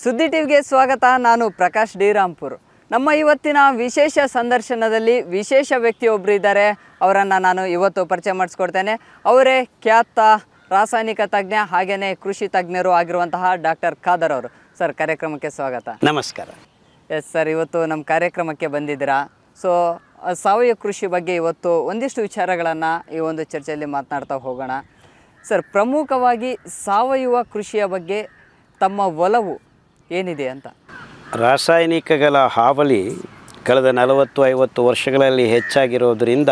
ಸುದ್ದಿ ಟಿವಿಗೆ ಸ್ವಾಗತ ನಾನು ಪ್ರಕಾಶ್ ಡಿ ರಾಂಪುರ್ ನಮ್ಮ ಇವತ್ತಿನ ವಿಶೇಷ ಸಂದರ್ಶನದಲ್ಲಿ ವಿಶೇಷ ವ್ಯಕ್ತಿ ಒಬ್ಬರು ಇದ್ದಾರೆ ಅವರನ್ನು ನಾನು ಇವತ್ತು ಪರಿಚಯ ಮಾಡಿಸ್ಕೊಡ್ತೇನೆ ಅವರೇ ಖ್ಯಾತ ರಾಸಾಯನಿಕ ತಜ್ಞ ಹಾಗೆಯೇ ಕೃಷಿ ತಜ್ಞರು ಆಗಿರುವಂತಹ ಡಾಕ್ಟರ್ ಖಾದರ್ ಅವರು ಸರ್ ಕಾರ್ಯಕ್ರಮಕ್ಕೆ ಸ್ವಾಗತ ನಮಸ್ಕಾರ ಎಸ್ ಸರ್ ಇವತ್ತು ನಮ್ಮ ಕಾರ್ಯಕ್ರಮಕ್ಕೆ ಬಂದಿದ್ದೀರಾ ಸೊ ಆ, ಸಾವಯವ ಕೃಷಿ ಬಗ್ಗೆ ಇವತ್ತು ಒಂದಿಷ್ಟು ವಿಚಾರಗಳನ್ನು ಈ ಒಂದು ಚರ್ಚೆಯಲ್ಲಿ ಮಾತನಾಡ್ತಾ ಹೋಗೋಣ ಸರ್ ಪ್ರಮುಖವಾಗಿ ಸಾವಯವ ಕೃಷಿಯ ಬಗ್ಗೆ ತಮ್ಮ ಒಲವು ಏನಿದೆ ಅಂತ ರಾಸಾಯನಿಕಗಳ ಹಾವಳಿ ಕಳೆದ ನಲವತ್ತು ಐವತ್ತು ವರ್ಷಗಳಲ್ಲಿ ಹೆಚ್ಚಾಗಿರೋದ್ರಿಂದ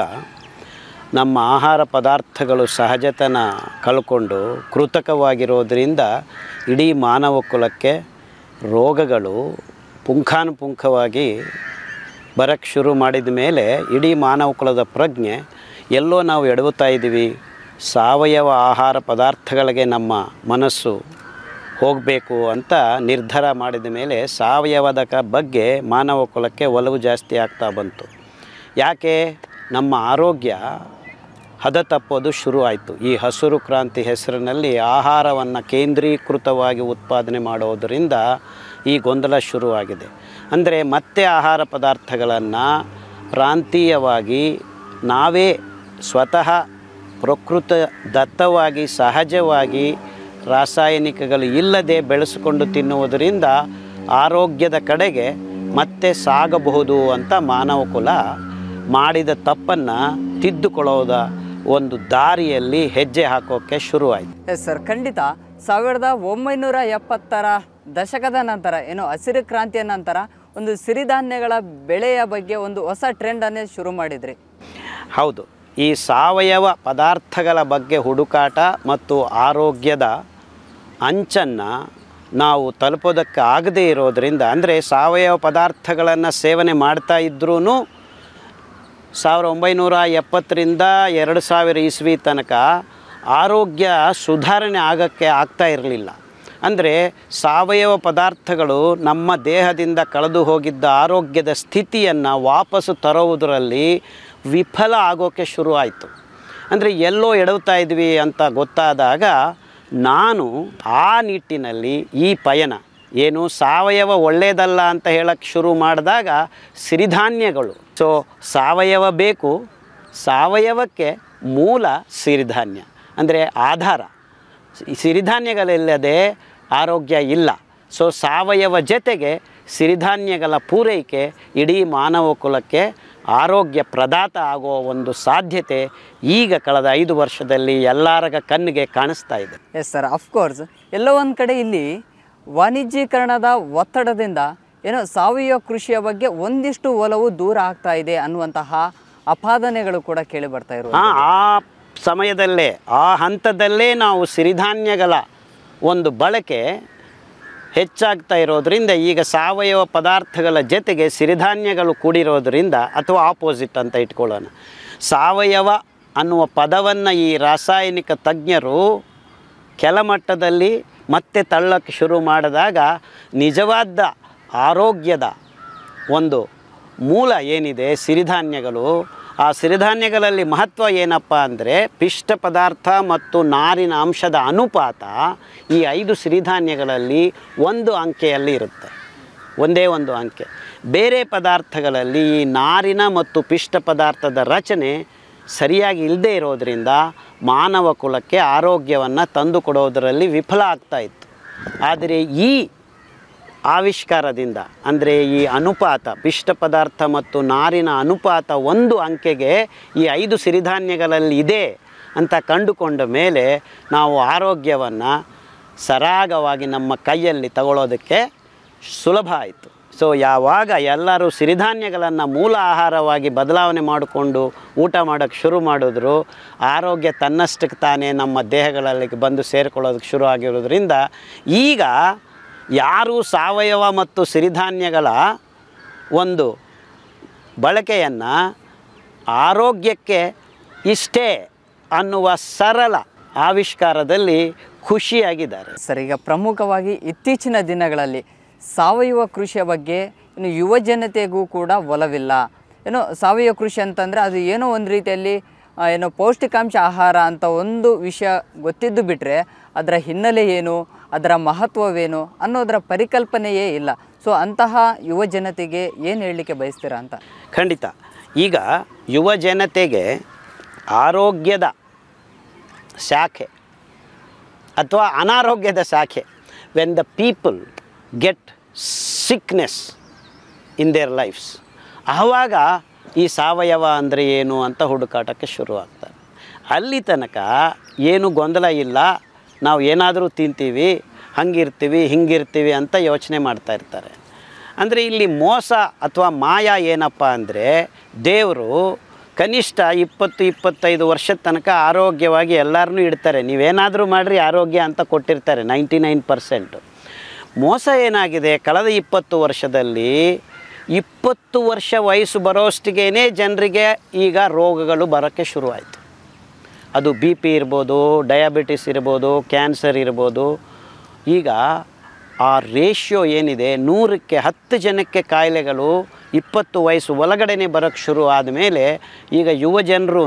ನಮ್ಮ ಆಹಾರ ಪದಾರ್ಥಗಳು ಸಹಜತನ ಕಳ್ಕೊಂಡು ಕೃತಕವಾಗಿರೋದ್ರಿಂದ ಇಡೀ ಮಾನವ ಕುಲಕ್ಕೆ ರೋಗಗಳು ಪುಂಖಾನುಪುಂಖವಾಗಿ ಬರಕ್ಕೆ ಶುರು ಮಾಡಿದ ಮೇಲೆ ಇಡೀ ಮಾನವ ಕುಲದ ಪ್ರಜ್ಞೆ ಎಲ್ಲೋ ನಾವು ಎಡವುತ್ತಾ ಇದ್ದೀವಿ ಸಾವಯವ ಆಹಾರ ಪದಾರ್ಥಗಳಿಗೆ ನಮ್ಮ ಮನಸ್ಸು ಹೋಗಬೇಕು ಅಂತ ನಿರ್ಧಾರ ಮಾಡಿದ ಮೇಲೆ ಸಾವಯವದ ಕ ಬಗ್ಗೆ ಮಾನವ ಕುಲಕ್ಕೆ ಒಲವು ಜಾಸ್ತಿ ಆಗ್ತಾ ಬಂತು ಯಾಕೆ ನಮ್ಮ ಆರೋಗ್ಯ ಹದ ತಪ್ಪೋದು ಶುರು ಆಯಿತು ಈ ಹಸಿರು ಕ್ರಾಂತಿ ಹೆಸರಿನಲ್ಲಿ ಆಹಾರವನ್ನು ಕೇಂದ್ರೀಕೃತವಾಗಿ ಉತ್ಪಾದನೆ ಮಾಡೋದರಿಂದ ಈ ಗೊಂದಲ ಶುರುವಾಗಿದೆ ಅಂದರೆ ಮತ್ತೆ ಆಹಾರ ಪದಾರ್ಥಗಳನ್ನು ಪ್ರಾಂತೀಯವಾಗಿ ನಾವೇ ಸ್ವತಃ ಪ್ರಕೃತ ದತ್ತವಾಗಿ ಸಹಜವಾಗಿ ರಾಸಾಯನಿಕಗಳು ಇಲ್ಲದೆ ಬೆಳೆಸಿಕೊಂಡು ತಿನ್ನುವುದರಿಂದ ಆರೋಗ್ಯದ ಕಡೆಗೆ ಮತ್ತೆ ಸಾಗಬಹುದು ಅಂತ ಮಾನವ ಕುಲ ಮಾಡಿದ ತಪ್ಪನ್ನು ತಿದ್ದುಕೊಳ್ಳೋದ ಒಂದು ದಾರಿಯಲ್ಲಿ ಹೆಜ್ಜೆ ಹಾಕೋಕ್ಕೆ ಶುರುವಾಯಿತು ಎಸ್ ಸರ್ ಖಂಡಿತ ಸಾವಿರದ ಒಂಬೈನೂರ ಎಪ್ಪತ್ತರ ದಶಕದ ನಂತರ ಏನು ಹಸಿರು ಕ್ರಾಂತಿಯ ನಂತರ ಒಂದು ಸಿರಿಧಾನ್ಯಗಳ ಬೆಳೆಯ ಬಗ್ಗೆ ಒಂದು ಹೊಸ ಟ್ರೆಂಡನ್ನೇ ಶುರು ಮಾಡಿದ್ರಿ ಹೌದು ಈ ಸಾವಯವ ಪದಾರ್ಥಗಳ ಬಗ್ಗೆ ಹುಡುಕಾಟ ಮತ್ತು ಆರೋಗ್ಯದ ಅಂಚನ್ನು ನಾವು ತಲುಪೋದಕ್ಕೆ ಆಗದೇ ಇರೋದರಿಂದ ಅಂದರೆ ಸಾವಯವ ಪದಾರ್ಥಗಳನ್ನು ಸೇವನೆ ಮಾಡ್ತಾ ಇದ್ರೂ ಸಾವಿರದ ಒಂಬೈನೂರ ಎಪ್ಪತ್ತರಿಂದ ಎರಡು ಸಾವಿರ ಇಸ್ವಿ ತನಕ ಆರೋಗ್ಯ ಸುಧಾರಣೆ ಆಗೋಕ್ಕೆ ಆಗ್ತಾ ಇರಲಿಲ್ಲ ಅಂದರೆ ಸಾವಯವ ಪದಾರ್ಥಗಳು ನಮ್ಮ ದೇಹದಿಂದ ಕಳೆದು ಹೋಗಿದ್ದ ಆರೋಗ್ಯದ ಸ್ಥಿತಿಯನ್ನು ವಾಪಸ್ಸು ತರುವುದರಲ್ಲಿ ವಿಫಲ ಆಗೋಕ್ಕೆ ಶುರುವಾಯಿತು ಅಂದರೆ ಎಲ್ಲೋ ಎಡವ್ತಾ ಇದ್ವಿ ಅಂತ ಗೊತ್ತಾದಾಗ ನಾನು ಆ ನಿಟ್ಟಿನಲ್ಲಿ ಈ ಪಯಣ ಏನು ಸಾವಯವ ಒಳ್ಳೆಯದಲ್ಲ ಅಂತ ಹೇಳಕ್ಕೆ ಶುರು ಮಾಡಿದಾಗ ಸಿರಿಧಾನ್ಯಗಳು ಸೊ ಸಾವಯವ ಬೇಕು ಸಾವಯವಕ್ಕೆ ಮೂಲ ಸಿರಿಧಾನ್ಯ ಅಂದರೆ ಆಧಾರ ಈ ಸಿರಿಧಾನ್ಯಗಳಿಲ್ಲದೆ ಆರೋಗ್ಯ ಇಲ್ಲ ಸೊ ಸಾವಯವ ಜೊತೆಗೆ ಸಿರಿಧಾನ್ಯಗಳ ಪೂರೈಕೆ ಇಡೀ ಮಾನವ ಕುಲಕ್ಕೆ ಆರೋಗ್ಯ ಪ್ರದಾತ ಆಗುವ ಒಂದು ಸಾಧ್ಯತೆ ಈಗ ಕಳೆದ ಐದು ವರ್ಷದಲ್ಲಿ ಎಲ್ಲರ ಕಣ್ಣಿಗೆ ಕಾಣಿಸ್ತಾ ಇದೆ ಎಸ್ ಸರ್ ಅಫ್ಕೋರ್ಸ್ ಎಲ್ಲೋ ಒಂದು ಕಡೆ ಇಲ್ಲಿ ವಾಣಿಜ್ಯೀಕರಣದ ಒತ್ತಡದಿಂದ ಏನೋ ಸಾವಯವ ಕೃಷಿಯ ಬಗ್ಗೆ ಒಂದಿಷ್ಟು ಒಲವು ದೂರ ಆಗ್ತಾ ಇದೆ ಅನ್ನುವಂತಹ ಅಪಾದನೆಗಳು ಕೂಡ ಕೇಳಿ ಬರ್ತಾ ಇರುವ ಆ ಆ ಸಮಯದಲ್ಲೇ ಆ ಹಂತದಲ್ಲೇ ನಾವು ಸಿರಿಧಾನ್ಯಗಳ ಒಂದು ಬಳಕೆ ಹೆಚ್ಚಾಗ್ತಾ ಇರೋದ್ರಿಂದ ಈಗ ಸಾವಯವ ಪದಾರ್ಥಗಳ ಜೊತೆಗೆ ಸಿರಿಧಾನ್ಯಗಳು ಕೂಡಿರೋದ್ರಿಂದ ಅಥವಾ ಆಪೋಸಿಟ್ ಅಂತ ಇಟ್ಕೊಳ್ಳೋಣ ಸಾವಯವ ಅನ್ನುವ ಪದವನ್ನು ಈ ರಾಸಾಯನಿಕ ತಜ್ಞರು ಕೆಳಮಟ್ಟದಲ್ಲಿ ಮತ್ತೆ ತಳ್ಳಕ್ಕೆ ಶುರು ಮಾಡಿದಾಗ ನಿಜವಾದ ಆರೋಗ್ಯದ ಒಂದು ಮೂಲ ಏನಿದೆ ಸಿರಿಧಾನ್ಯಗಳು ಆ ಸಿರಿಧಾನ್ಯಗಳಲ್ಲಿ ಮಹತ್ವ ಏನಪ್ಪ ಅಂದರೆ ಪಿಷ್ಟ ಪದಾರ್ಥ ಮತ್ತು ನಾರಿನ ಅಂಶದ ಅನುಪಾತ ಈ ಐದು ಸಿರಿಧಾನ್ಯಗಳಲ್ಲಿ ಒಂದು ಅಂಕೆಯಲ್ಲಿ ಇರುತ್ತೆ ಒಂದೇ ಒಂದು ಅಂಕೆ ಬೇರೆ ಪದಾರ್ಥಗಳಲ್ಲಿ ಈ ನಾರಿನ ಮತ್ತು ಪಿಷ್ಟ ಪದಾರ್ಥದ ರಚನೆ ಸರಿಯಾಗಿ ಇಲ್ಲದೆ ಇರೋದರಿಂದ ಮಾನವ ಕುಲಕ್ಕೆ ಆರೋಗ್ಯವನ್ನು ತಂದುಕೊಡೋದರಲ್ಲಿ ವಿಫಲ ಆಗ್ತಾ ಇತ್ತು ಆದರೆ ಈ ಆವಿಷ್ಕಾರದಿಂದ ಅಂದರೆ ಈ ಅನುಪಾತ ಪಿಷ್ಟ ಪದಾರ್ಥ ಮತ್ತು ನಾರಿನ ಅನುಪಾತ ಒಂದು ಅಂಕೆಗೆ ಈ ಐದು ಸಿರಿಧಾನ್ಯಗಳಲ್ಲಿ ಇದೆ ಅಂತ ಕಂಡುಕೊಂಡ ಮೇಲೆ ನಾವು ಆರೋಗ್ಯವನ್ನು ಸರಾಗವಾಗಿ ನಮ್ಮ ಕೈಯಲ್ಲಿ ತಗೊಳ್ಳೋದಕ್ಕೆ ಸುಲಭ ಆಯಿತು ಸೊ ಯಾವಾಗ ಎಲ್ಲರೂ ಸಿರಿಧಾನ್ಯಗಳನ್ನು ಮೂಲ ಆಹಾರವಾಗಿ ಬದಲಾವಣೆ ಮಾಡಿಕೊಂಡು ಊಟ ಮಾಡೋಕ್ಕೆ ಶುರು ಮಾಡಿದ್ರು ಆರೋಗ್ಯ ತನ್ನಷ್ಟಕ್ಕೆ ತಾನೇ ನಮ್ಮ ದೇಹಗಳಲ್ಲಿ ಬಂದು ಸೇರಿಕೊಳ್ಳೋದಕ್ಕೆ ಶುರು ಆಗಿರೋದ್ರಿಂದ ಈಗ ಯಾರು ಸಾವಯವ ಮತ್ತು ಸಿರಿಧಾನ್ಯಗಳ ಒಂದು ಬಳಕೆಯನ್ನು ಆರೋಗ್ಯಕ್ಕೆ ಇಷ್ಟೇ ಅನ್ನುವ ಸರಳ ಆವಿಷ್ಕಾರದಲ್ಲಿ ಖುಷಿಯಾಗಿದ್ದಾರೆ ಸರ್ ಈಗ ಪ್ರಮುಖವಾಗಿ ಇತ್ತೀಚಿನ ದಿನಗಳಲ್ಲಿ ಸಾವಯವ ಕೃಷಿಯ ಬಗ್ಗೆ ಇನ್ನು ಯುವ ಜನತೆಗೂ ಕೂಡ ಒಲವಿಲ್ಲ ಏನೋ ಸಾವಯವ ಕೃಷಿ ಅಂತಂದರೆ ಅದು ಏನೋ ಒಂದು ರೀತಿಯಲ್ಲಿ ಆ, ಏನು ಪೌಷ್ಟಿಕಾಂಶ ಆಹಾರ ಅಂತ ಒಂದು ವಿಷಯ ಗೊತ್ತಿದ್ದು ಬಿಟ್ಟರೆ ಅದರ ಹಿನ್ನೆಲೆ ಏನು ಅದರ ಮಹತ್ವವೇನು ಅನ್ನೋದರ ಪರಿಕಲ್ಪನೆಯೇ ಇಲ್ಲ ಸೊ ಅಂತಹ ಯುವ ಜನತೆಗೆ ಏನು ಹೇಳಲಿಕ್ಕೆ ಬಯಸ್ತೀರಾ ಅಂತ ಖಂಡಿತ ಈಗ ಯುವ ಜನತೆಗೆ ಆರೋಗ್ಯದ ಶಾಖೆ ಅಥವಾ ಅನಾರೋಗ್ಯದ ಶಾಖೆ when the people get sickness in their lifes ಆವಾಗ ಈ ಸಾವಯವ ಅಂದರೆ ಏನು ಅಂತ ಹುಡುಕಾಟಕ್ಕೆ ಶುರುವಾಗ್ತಾರೆ ಅಲ್ಲಿ ತನಕ ಏನು ಗೊಂದಲ ಇಲ್ಲ ನಾವು ಏನಾದರೂ ತಿಂತೀವಿ ಹಂಗಿರ್ತೀವಿ ಹಿಂಗಿರ್ತೀವಿ ಅಂತ ಯೋಚನೆ ಮಾಡ್ತಾ ಇರ್ತಾರೆ ಅಂದರೆ ಇಲ್ಲಿ ಮೋಸ ಅಥವಾ ಮಾಯ ಏನಪ್ಪ ಅಂದರೆ ದೇವರು ಕನಿಷ್ಠ ಇಪ್ಪತ್ತು ಇಪ್ಪತ್ತೈದು ವರ್ಷದ ತನಕ ಆರೋಗ್ಯವಾಗಿ ಎಲ್ಲರನ್ನೂ ಇಡ್ತಾರೆ ನೀವೇನಾದರೂ ಮಾಡಿರಿ ಆರೋಗ್ಯ ಅಂತ ಕೊಟ್ಟಿರ್ತಾರೆ ನೈಂಟಿ ನೈನ್ ಪರ್ಸೆಂಟು ಮೋಸ ಏನಾಗಿದೆ ಕಳೆದ ಇಪ್ಪತ್ತು ವರ್ಷದಲ್ಲಿ ಇಪ್ಪತ್ತು ವರ್ಷ ವಯಸ್ಸು ಬರೋಷ್ಟಿಗೇ ಜನರಿಗೆ ಈಗ ರೋಗಗಳು ಬರೋಕ್ಕೆ ಶುರುವಾಯಿತು ಅದು ಬಿ ಪಿ ಇರ್ಬೋದು ಡಯಾಬಿಟಿಸ್ ಇರ್ಬೋದು ಕ್ಯಾನ್ಸರ್ ಇರ್ಬೋದು ಈಗ ಆ ರೇಷ್ಯೋ ಏನಿದೆ ನೂರಕ್ಕೆ ಹತ್ತು ಜನಕ್ಕೆ ಕಾಯಿಲೆಗಳು ಇಪ್ಪತ್ತು ವಯಸ್ಸು ಒಳಗಡೆನೆ ಬರೋಕ್ಕೆ ಶುರು ಆದಮೇಲೆ ಈಗ ಯುವ ಜನರೂ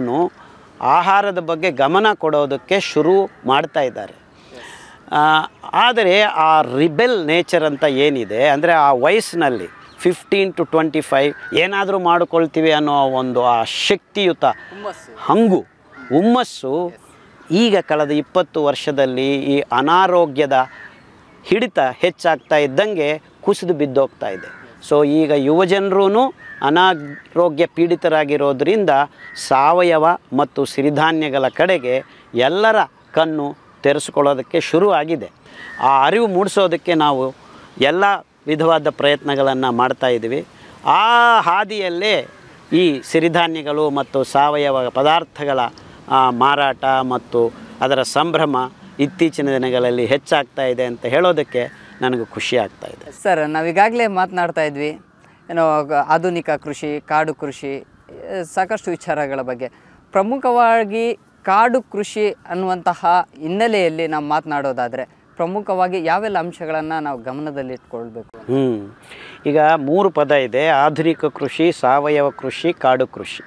ಆಹಾರದ ಬಗ್ಗೆ ಗಮನ ಕೊಡೋದಕ್ಕೆ ಶುರು ಮಾಡ್ತಾ ಇದ್ದಾರೆ ಆ, ಆದರೆ ಆ ರಿಬೆಲ್ ನೇಚರ್ ಅಂತ ಏನಿದೆ ಅಂದರೆ ಆ ವಯಸ್ಸಿನಲ್ಲಿ ಫಿಫ್ಟೀನ್ ಟು ಟ್ವೆಂಟಿ ಫೈವ್ ಏನಾದರೂ ಮಾಡಿಕೊಳ್ತೀವಿ ಅನ್ನೋ ಒಂದು ಆ ಶಕ್ತಿಯುತ ಹಂಗು ಹುಮ್ಮಸ್ಸು ಈಗ ಕಳೆದ ಇಪ್ಪತ್ತು ವರ್ಷದಲ್ಲಿ ಈ ಅನಾರೋಗ್ಯದ ಹಿಡಿತ ಹೆಚ್ಚಾಗ್ತಾ ಇದ್ದಂಗೆ ಕುಸಿದು ಬಿದ್ದೋಗ್ತಾ ಇದೆ ಸೊ ಈಗ ಯುವಜನರೂ ಅನಾರೋಗ್ಯ ಪೀಡಿತರಾಗಿರೋದ್ರಿಂದ ಸಾವಯವ ಮತ್ತು ಸಿರಿಧಾನ್ಯಗಳ ಕಡೆಗೆ ಎಲ್ಲರ ಕಣ್ಣು ತೆರೆಸ್ಕೊಳ್ಳೋದಕ್ಕೆ ಶುರು ಆಗಿದೆ ಆ ಅರಿವು ಮೂಡಿಸೋದಕ್ಕೆ ನಾವು ಎಲ್ಲ ವಿಧವಾದ ಪ್ರಯತ್ನಗಳನ್ನು ಮಾಡ್ತಾ ಇದ್ದೀವಿ ಆ ಹಾದಿಯಲ್ಲೇ ಈ ಸಿರಿಧಾನ್ಯಗಳು ಮತ್ತು ಸಾವಯವ ಪದಾರ್ಥಗಳ ಆ, ಮಾರಾಟ ಮತ್ತು ಅದರ ಸಂಭ್ರಮ ಇತ್ತೀಚಿನ ದಿನಗಳಲ್ಲಿ ಹೆಚ್ಚಾಗ್ತಾ ಇದೆ ಅಂತ ಹೇಳೋದಕ್ಕೆ ನನಗೆ ಖುಷಿ ಆಗ್ತಾ ಇದೆ ಸರ್ ನಾವೀಗಾಗಲೇ ಮಾತನಾಡ್ತಾ ಇದ್ವಿ ಏನೋ ಗ- ಆಧುನಿಕ ಕೃಷಿ ಕಾಡು ಕೃಷಿ ಆ, ಸಾಕಷ್ಟು ವಿಚಾರಗಳ ಬಗ್ಗೆ ಪ್ರಮುಖವಾಗಿ ಕಾಡು ಕೃಷಿ ಅನ್ನುವಂತಹ ಹಿನ್ನೆಲೆಯಲ್ಲಿ ನಾವು ಮಾತನಾಡೋದಾದರೆ ಪ್ರಮುಖವಾಗಿ ಯಾವೆಲ್ಲ ಅಂಶಗಳನ್ನು ನಾವು ಗಮನದಲ್ಲಿಟ್ಕೊಳ್ಬೇಕು ಹ್ಞೂ ಈಗ ಮೂರು ಪದ ಇದೆ ಆಧುನಿಕ ಕೃಷಿ ಸಾವಯವ ಕೃಷಿ ಕಾಡು ಕೃಷಿ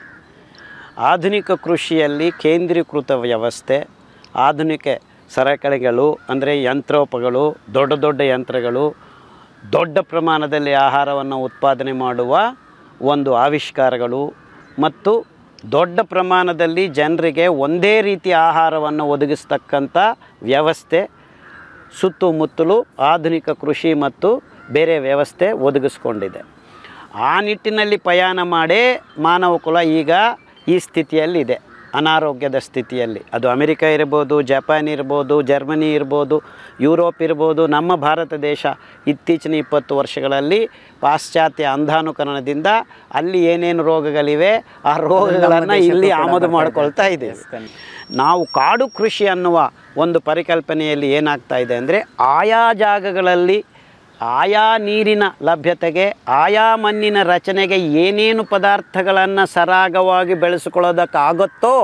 ಆಧುನಿಕ ಕೃಷಿಯಲ್ಲಿ ಕೇಂದ್ರೀಕೃತ ವ್ಯವಸ್ಥೆ ಆಧುನಿಕ ಸರಕಳಿಗಳು ಅಂದರೆ ಯಂತ್ರೋಪಗಳು ದೊಡ್ಡ ದೊಡ್ಡ ಯಂತ್ರಗಳು ದೊಡ್ಡ ಪ್ರಮಾಣದಲ್ಲಿ ಆಹಾರವನ್ನು ಉತ್ಪಾದನೆ ಮಾಡುವ ಒಂದು ಆವಿಷ್ಕಾರಗಳು ಮತ್ತು ದೊಡ್ಡ ಪ್ರಮಾಣದಲ್ಲಿ ಜನರಿಗೆ ಒಂದೇ ರೀತಿಯ ಆಹಾರವನ್ನು ಒದಗಿಸ್ತಕ್ಕಂಥ ವ್ಯವಸ್ಥೆ ಸುತ್ತಮುತ್ತಲು ಆಧುನಿಕ ಕೃಷಿ ಮತ್ತು ಬೇರೆ ವ್ಯವಸ್ಥೆ ಒದಗಿಸ್ಕೊಂಡಿದೆ ಆ ನಿಟ್ಟಿನಲ್ಲಿ ಪ್ರಯಾಣ ಮಾಡೇ ಮಾನವ ಕುಲ ಈಗ ಈ ಸ್ಥಿತಿಯಲ್ಲಿದೆ ಅನಾರೋಗ್ಯದ ಸ್ಥಿತಿಯಲ್ಲಿ ಅದು ಅಮೆರಿಕ ಇರ್ಬೋದು ಜಪಾನ್ ಇರ್ಬೋದು ಜರ್ಮನಿ ಇರ್ಬೋದು ಯುರೋಪ್ ಇರ್ಬೋದು ನಮ್ಮ ಭಾರತ ದೇಶ ಇತ್ತೀಚಿನ ಇಪ್ಪತ್ತು ವರ್ಷಗಳಲ್ಲಿ ಪಾಶ್ಚಾತ್ಯ ಅಂಧಾನುಕರಣದಿಂದ ಅಲ್ಲಿ ಏನೇನು ರೋಗಗಳಿವೆ ಆ ರೋಗಗಳನ್ನು ಇಲ್ಲಿ ಆಮದು ಮಾಡ್ಕೊಳ್ತಾ ಇದ್ದೀವಿ ನಾವು ಕಾಡು ಕೃಷಿ ಅನ್ನುವ ಒಂದು ಪರಿಕಲ್ಪನೆಯಲ್ಲಿ ಏನಾಗ್ತಾ ಇದೆ ಅಂದರೆ ಆಯಾ ಜಾಗಗಳಲ್ಲಿ ಆಯಾ ನೀರಿನ ಲಭ್ಯತೆಗೆ ಆಯಾ ಮಣ್ಣಿನ ರಚನೆಗೆ ಏನೇನು ಪದಾರ್ಥಗಳನ್ನು ಸರಾಗವಾಗಿ ಬೆಳೆಸ್ಕೊಳ್ಳೋದಕ್ಕಾಗುತ್ತೋ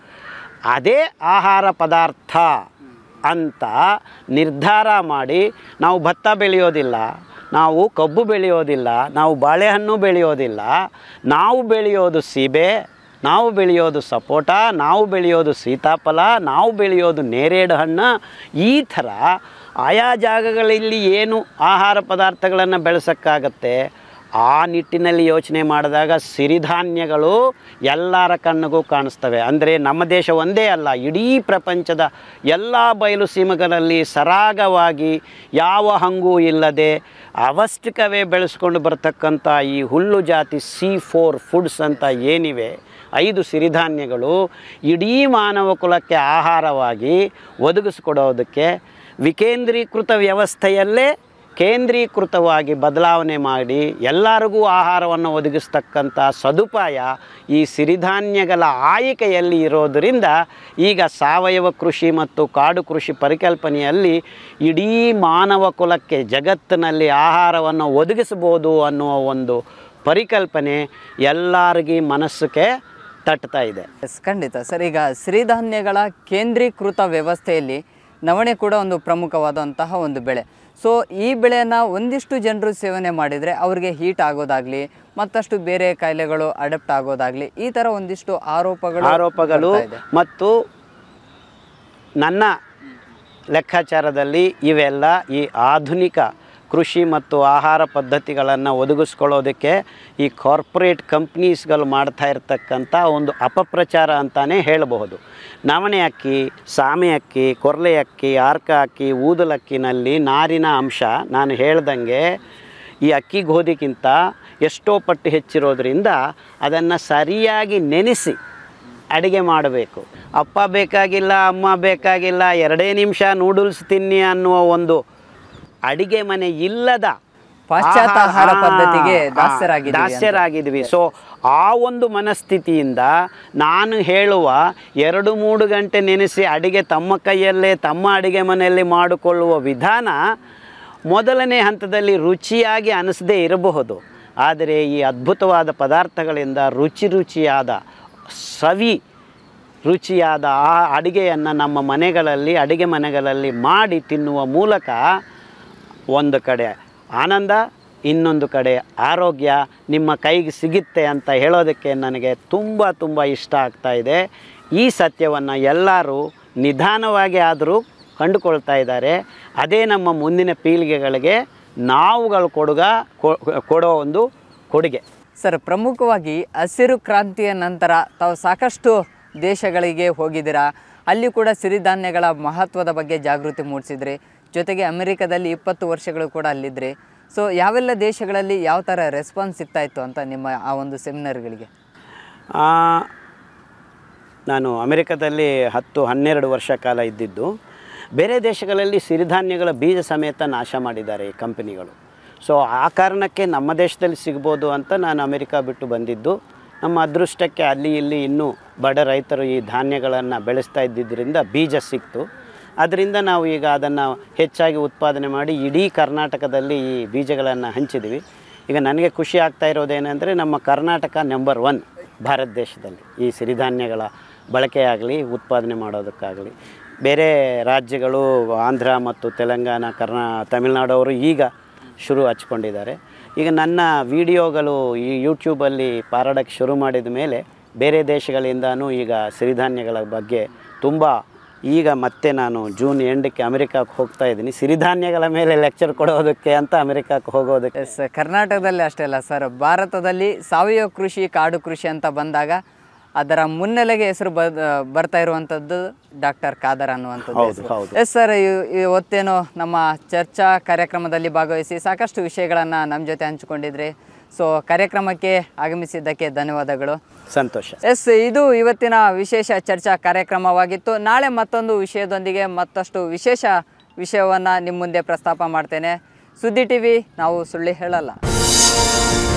ಅದೇ ಆಹಾರ ಪದಾರ್ಥ ಅಂತ ನಿರ್ಧಾರ ಮಾಡಿ ನಾವು ಭತ್ತ ಬೆಳೆಯೋದಿಲ್ಲ ನಾವು ಕಬ್ಬು ಬೆಳೆಯೋದಿಲ್ಲ ನಾವು ಬಾಳೆಹಣ್ಣು ಬೆಳೆಯೋದಿಲ್ಲ ನಾವು ಬೆಳೆಯೋದು ಸೀಬೆ ನಾವು ಬೆಳೆಯೋದು ಸಪೋಟ ನಾವು ಬೆಳೆಯೋದು ಸೀತಾಫಲ ನಾವು ಬೆಳೆಯೋದು ನೇರೇಡು ಹಣ್ಣು ಈ ಥರ ಆಯಾ ಜಾಗಗಳಲ್ಲಿ ಏನು ಆಹಾರ ಪದಾರ್ಥಗಳನ್ನು ಬೆಳೆಸೋಕ್ಕಾಗತ್ತೆ ಆ ನಿಟ್ಟಿನಲ್ಲಿ ಯೋಚನೆ ಮಾಡಿದಾಗ ಸಿರಿಧಾನ್ಯಗಳು ಎಲ್ಲರ ಕಣ್ಣಿಗೂ ಕಾಣಿಸ್ತವೆ ಅಂದರೆ ನಮ್ಮ ದೇಶ ಒಂದೇ ಅಲ್ಲ ಇಡೀ ಪ್ರಪಂಚದ ಎಲ್ಲ ಬಯಲು ಸೀಮೆಗಳಲ್ಲಿ ಸರಾಗವಾಗಿ ಯಾವ ಹಂಗೂ ಇಲ್ಲದೆ ಅವಶ್ಯಕವೇ ಬೆಳೆಸ್ಕೊಂಡು ಬರ್ತಕ್ಕಂಥ ಈ ಹುಲ್ಲು ಜಾತಿ ಸಿ ಫೋರ್ ಫುಡ್ಸ್ ಅಂತ ಏನಿವೆ ಐದು ಸಿರಿಧಾನ್ಯಗಳು ಇಡೀ ಮಾನವ ಕುಲಕ್ಕೆ ಆಹಾರವಾಗಿ ಒದಗಿಸ್ಕೊಡೋದಕ್ಕೆ ವಿಕೇಂದ್ರೀಕೃತ ವ್ಯವಸ್ಥೆಯಲ್ಲೇ ಕೇಂದ್ರೀಕೃತವಾಗಿ ಬದಲಾವಣೆ ಮಾಡಿ ಎಲ್ಲರಿಗೂ ಆಹಾರವನ್ನು ಒದಗಿಸ್ತಕ್ಕಂಥ ಸದುಪಾಯ ಈ ಸಿರಿಧಾನ್ಯಗಳ ಆಯ್ಕೆಯಲ್ಲಿ ಇರೋದರಿಂದ ಈಗ ಸಾವಯವ ಕೃಷಿ ಮತ್ತು ಕಾಡು ಕೃಷಿ ಪರಿಕಲ್ಪನೆಯಲ್ಲಿ ಇಡೀ ಮಾನವ ಕುಲಕ್ಕೆ ಜಗತ್ತಿನಲ್ಲಿ ಆಹಾರವನ್ನು ಒದಗಿಸ್ಬೋದು ಅನ್ನುವ ಒಂದು ಪರಿಕಲ್ಪನೆ ಎಲ್ಲರಿಗೂ ಮನಸ್ಸಿಗೆ ತಟ್ತಾ ಇದೆ ಎಸ್ ಖಂಡಿತ ಸರ್ ಈಗ ಸಿರಿಧಾನ್ಯಗಳ ಕೇಂದ್ರೀಕೃತ ವ್ಯವಸ್ಥೆಯಲ್ಲಿ ನವಣೆ ಕೂಡ ಒಂದು ಪ್ರಮುಖವಾದಂತಹ ಒಂದು ಬೆಳೆ ಸೊ ಈ ಬೆಳೆಯನ್ನು ಒಂದಿಷ್ಟು ಜನರು ಸೇವನೆ ಮಾಡಿದರೆ ಅವರಿಗೆ ಹೀಟ್ ಆಗೋದಾಗಲಿ ಮತ್ತಷ್ಟು ಬೇರೆ ಕಾಯಿಲೆಗಳು ಅಡಪ್ಟ್ ಆಗೋದಾಗಲಿ ಈ ಥರ ಒಂದಿಷ್ಟು ಆರೋಪಗಳು ಆರೋಪಗಳು ಬರ್ತಾ ಇದೆ. ಮತ್ತು ನನ್ನ ಲೆಕ್ಕಾಚಾರದಲ್ಲಿ ಇವೆಲ್ಲ ಈ ಆಧುನಿಕ ಕೃಷಿ ಮತ್ತು ಆಹಾರ ಪದ್ಧತಿಗಳನ್ನು ಒದಗಿಸ್ಕೊಳ್ಳೋದಕ್ಕೆ ಈ ಕಾರ್ಪೊರೇಟ್ ಕಂಪ್ನೀಸ್ಗಳು ಮಾಡ್ತಾ ಇರ್ತಕ್ಕಂಥ ಒಂದು ಅಪಪ್ರಚಾರ ಅಂತಲೇ ಹೇಳಬಹುದು ನವಣೆ ಅಕ್ಕಿ ಸಾಮೆ ಅಕ್ಕಿ ಕೊರ್ಲೆ ಅಕ್ಕಿ ಆರ್ಕ ಅಕ್ಕಿ ಊದಲಕ್ಕಿನಲ್ಲಿ ನಾರಿನ ಅಂಶ ನಾನು ಹೇಳ್ದಂಗೆ ಈ ಅಕ್ಕಿ ಗೋಧಿಗಿಂತ ಎಷ್ಟೋ ಪಟ್ಟು ಹೆಚ್ಚಿರೋದ್ರಿಂದ ಅದನ್ನು ಸರಿಯಾಗಿ ನೆನೆಸಿ ಅಡುಗೆ ಮಾಡಬೇಕು ಅಪ್ಪ ಬೇಕಾಗಿಲ್ಲ ಅಮ್ಮ ಬೇಕಾಗಿಲ್ಲ ಎರಡೇ ನಿಮಿಷ ನೂಡಲ್ಸ್ ತಿನ್ನಿ ಅನ್ನುವ ಒಂದು ಅಡಿಗೆ ಮನೆ ಇಲ್ಲದ ಪಾಶ್ಚಾತ್ಯ ಆಹಾ, ಆಹಾರ ಆ, ಪದ್ಧತಿಗೆ ಆ, ದಾಸ್ಯರಾಗಿದ್ದೀವಿ ಅಂತ. ದಾಸ್ಯರಾಗಿದ್ವಿ ಸೊ ಆ ಒಂದು ಮನಸ್ಥಿತಿಯಿಂದ ನಾನು ಹೇಳುವ ಎರಡು ಮೂರು ಗಂಟೆ ನೆನೆಸಿ ಅಡಿಗೆ ತಮ್ಮ ಕೈಯಲ್ಲೇ ತಮ್ಮ ಅಡಿಗೆ ಮನೆಯಲ್ಲಿ ಮಾಡಿಕೊಳ್ಳುವ ವಿಧಾನ ಮೊದಲನೇ ಹಂತದಲ್ಲಿ ರುಚಿಯಾಗಿ ಅನಿಸದೇ ಇರಬಹುದು ಆದರೆ ಈ ಅದ್ಭುತವಾದ ಪದಾರ್ಥಗಳಿಂದ ರುಚಿ ರುಚಿಯಾದ ಸವಿ ರುಚಿಯಾದ ಆ ಅಡಿಗೆಯನ್ನು ನಮ್ಮ ಮನೆಗಳಲ್ಲಿ ಅಡಿಗೆ ಮನೆಗಳಲ್ಲಿ ಮಾಡಿ ತಿನ್ನುವ ಮೂಲಕ ಒಂದು ಕಡೆ ಆನಂದ ಇನ್ನೊಂದು ಕಡೆ ಆರೋಗ್ಯ ನಿಮ್ಮ ಕೈಗೆ ಸಿಗುತ್ತೆ ಅಂತ ಹೇಳೋದಕ್ಕೆ ನನಗೆ ತುಂಬ ತುಂಬ ಇಷ್ಟ ಆಗ್ತಾ ಇದೆ ಈ ಸತ್ಯವನ್ನು ಎಲ್ಲರೂ ನಿಧಾನವಾಗಿ ಆದರೂ ಕಂಡುಕೊಳ್ತಾ ಇದ್ದಾರೆ ಅದೇ ನಮ್ಮ ಮುಂದಿನ ಪೀಳಿಗೆಗಳಿಗೆ ನಾವುಗಳು ಕೊಡುಗ ಕೊ- ಕೊಡೋ ಒಂದು ಕೊಡುಗೆ ಸರ್ ಪ್ರಮುಖವಾಗಿ ಹಸಿರು ಕ್ರಾಂತಿಯ ನಂತರ ತಾವು ಸಾಕಷ್ಟು ದೇಶಗಳಿಗೆ ಹೋಗಿದ್ದೀರಾ ಅಲ್ಲಿ ಕೂಡ ಸಿರಿಧಾನ್ಯಗಳ ಮಹತ್ವದ ಬಗ್ಗೆ ಜಾಗೃತಿ ಮೂಡಿಸಿದ್ರಿ ಜೊತೆಗೆ ಅಮೆರಿಕದಲ್ಲಿ ಇಪ್ಪತ್ತು ವರ್ಷಗಳು ಕೂಡ ಅಲ್ಲಿದ್ರಿ ಸೊ ಯಾವೆಲ್ಲ ದೇಶಗಳಲ್ಲಿ ಯಾವ ಥರ ರೆಸ್ಪಾನ್ಸ್ ಸಿಗ್ತಾ ಇತ್ತು ಅಂತ ನಿಮ್ಮ ಆ ಒಂದು ಸೆಮಿನಾರ್ಗಳಿಗೆ ಆ, ನಾನು ಅಮೆರಿಕದಲ್ಲಿ ಹತ್ತು ಹನ್ನೆರಡು ವರ್ಷ ಕಾಲ ಇದ್ದಿದ್ದು ಬೇರೆ ದೇಶಗಳಲ್ಲಿ ಸಿರಿಧಾನ್ಯಗಳ ಬೀಜ ಸಮೇತ ನಾಶ ಮಾಡಿದ್ದಾರೆ ಈ ಕಂಪನಿಗಳು ಸೊ ಆ ಕಾರಣಕ್ಕೆ ನಮ್ಮ ದೇಶದಲ್ಲಿ ಸಿಗ್ಬೋದು ಅಂತ ನಾನು ಅಮೆರಿಕ ಬಿಟ್ಟು ಬಂದಿದ್ದು ನಮ್ಮ ಅದೃಷ್ಟಕ್ಕೆ ಅಲ್ಲಿ ಇಲ್ಲಿ ಇನ್ನೂ ಬಡ ರೈತರು ಈ ಧಾನ್ಯಗಳನ್ನು ಬೆಳೆಸ್ತಾ ಇದ್ದಿದ್ದರಿಂದ ಬೀಜ ಸಿಕ್ತು ಅದರಿಂದ ನಾವು ಈಗ ಅದನ್ನು ಹೆಚ್ಚಾಗಿ ಉತ್ಪಾದನೆ ಮಾಡಿ ಇಡೀ ಕರ್ನಾಟಕದಲ್ಲಿ ಈ ಬೀಜಗಳನ್ನು ಹಂಚಿದ್ವಿ ಈಗ ನನಗೆ ಖುಷಿ ಆಗ್ತಾ ಇರೋದೇನೆಂದರೆ ನಮ್ಮ ಕರ್ನಾಟಕ ನಂಬರ್ ಒನ್ ಭಾರತ ದೇಶದಲ್ಲಿ ಈ ಸಿರಿಧಾನ್ಯಗಳ ಬಳಕೆಯಾಗಲಿ ಉತ್ಪಾದನೆ ಮಾಡೋದಕ್ಕಾಗಲಿ ಬೇರೆ ರಾಜ್ಯಗಳು ಆಂಧ್ರ ಮತ್ತು ತೆಲಂಗಾಣ ಕರ್ನಾ ತಮಿಳುನಾಡವರು ಈಗ ಶುರು ಹಚ್ಕೊಂಡಿದ್ದಾರೆ ಈಗ ನನ್ನ ವಿಡಿಯೋಗಳು ಈ ಯೂಟ್ಯೂಬಲ್ಲಿ ಪಾರಾಡೋಕ್ಕೆ ಶುರು ಮಾಡಿದ ಮೇಲೆ ಬೇರೆ ದೇಶಗಳಿಂದನೂ ಈಗ ಸಿರಿಧಾನ್ಯಗಳ ಬಗ್ಗೆ ತುಂಬ ಈಗ ಮತ್ತೆ ನಾನು ಜೂನ್ ಎಂಡಕ್ಕೆ ಅಮೆರಿಕಕ್ಕೆ ಹೋಗ್ತಾ ಇದ್ದೀನಿ ಸಿರಿಧಾನ್ಯಗಳ ಮೇಲೆ ಲೆಕ್ಚರ್ ಕೊಡೋದಕ್ಕೆ ಅಂತ ಅಮೆರಿಕಕ್ಕೆ ಹೋಗೋದಕ್ಕೆ ಎಸ್ ಕರ್ನಾಟಕದಲ್ಲಿ ಅಷ್ಟೇ ಅಲ್ಲ ಸರ್ ಭಾರತದಲ್ಲಿ ಸಾವಯವ ಕೃಷಿ ಕಾಡು ಕೃಷಿ ಅಂತ ಬಂದಾಗ ಅದರ ಮುನ್ನೆಲೆಗೆ ಹೆಸರು ಬ ಬರ್ತಾ ಇರುವಂಥದ್ದು ಡಾಕ್ಟರ್ ಖಾದರ್ ಅನ್ನುವಂಥದ್ದು ಹೌದು, ಹೆಸರು. ಹೌದು. ಎಸ್ ಸರ್ ಇವತ್ತೇನು ನಮ್ಮ ಚರ್ಚಾ ಕಾರ್ಯಕ್ರಮದಲ್ಲಿ ಭಾಗವಹಿಸಿ ಸಾಕಷ್ಟು ವಿಷಯಗಳನ್ನು ನಮ್ಮ ಜೊತೆ ಹಂಚಿಕೊಂಡಿದ್ರಿ ಸೊ ಕಾರ್ಯಕ್ರಮಕ್ಕೆ ಆಗಮಿಸಿದ್ದಕ್ಕೆ ಧನ್ಯವಾದಗಳು ಸಂತೋಷ ಎಸ್ ಇದು ಇವತ್ತಿನ ವಿಶೇಷ ಚರ್ಚಾ ಕಾರ್ಯಕ್ರಮವಾಗಿತ್ತು ನಾಳೆ ಮತ್ತೊಂದು ವಿಷಯದೊಂದಿಗೆ ಮತ್ತಷ್ಟು ವಿಶೇಷ ವಿಷಯವನ್ನು ನಿಮ್ಮ ಮುಂದೆ ಪ್ರಸ್ತಾಪ ಮಾಡ್ತೇನೆ ಸುದ್ದಿ ಟಿವಿ ನಾವು ಸುಳ್ಳಿ ಹೇಳಲ್ಲ